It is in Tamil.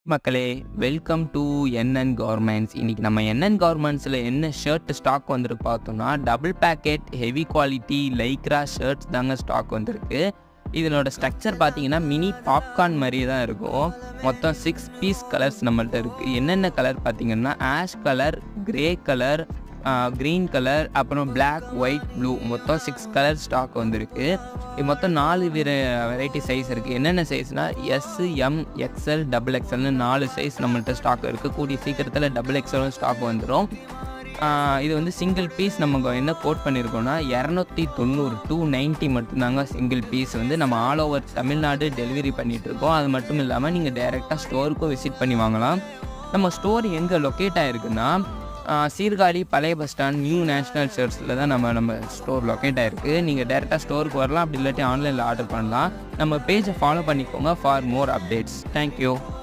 மக்களே வெல்கம் டு என்என் கவர்மெண்ட்ஸ் இன்னைக்கு நம்ம என்என் கவர்மெண்ட்ஸில் என்ன ஷர்ட் ஸ்டாக் வந்திருக்கு பார்த்தோம்னா double packet heavy quality Lycra shirts தாங்க ஸ்டாக் வந்திருக்கு இதனோட ஸ்ட்ரக்சர் பார்த்தீங்கன்னா மினி பாப்கார்ன் மாதிரியே தான் இருக்கும் மொத்தம் சிக்ஸ் பீஸ் கலர்ஸ் நம்மள்ட்ட இருக்குது என்னென்ன கலர் பார்த்தீங்கன்னா ash colour grey colour green colour அப்புறம் Black ஒயிட் ப்ளூ மொத்தம் சிக்ஸ் கலர் ஸ்டாக் வந்திருக்கு இது மொத்தம் நாலு வெர வெரைட்டி சைஸ் இருக்குது என்னென்ன சைஸ்னால் எஸ் எம் எக்ஸ்எல் டபுள் எக்ஸ்எல்னு நாலு சைஸ் நம்மள்ட்ட ஸ்டாக் இருக்குது கூடிய சீக்கிரத்தில் டபுள் எக்ஸ்எலும் ஸ்டாக் வந்துடும் இது வந்து சிங்கிள் பீஸ் நம்ம என்ன கோட் பண்ணியிருக்கோம்னா இரநூத்தி தொண்ணூறு டூ நைன்ட்டி மட்டும்தாங்க சிங்கிள் பீஸ் வந்து நம்ம ஆல் ஓவர் தமிழ்நாடு டெலிவரி பண்ணிகிட்ருக்கோம் அது மட்டும் இல்லாமல் நீங்கள் டைரெக்டாக ஸ்டோருக்கும் விசிட் பண்ணி வாங்கலாம் நம்ம ஸ்டோர் எங்கே லொக்கேட் ஆகிருக்குன்னா சீர்காழி பழைய பஸ் ஸ்டாண்ட் நியூ நேஷ்னல் சர்ச்சில் தான் நம்ம நம்ம ஸ்டோர் லொக்கேட் ஆகிருக்கு நீங்கள் டேரெக்டாக ஸ்டோருக்கு வரலாம் அப்படி இல்லாட்டி ஆன்லைனில் ஆர்டர் பண்ணலாம் நம்ம பேஜை ஃபாலோ பண்ணிக்கோங்க ஃபார் மோர் அப்டேட்ஸ் தேங்க்யூ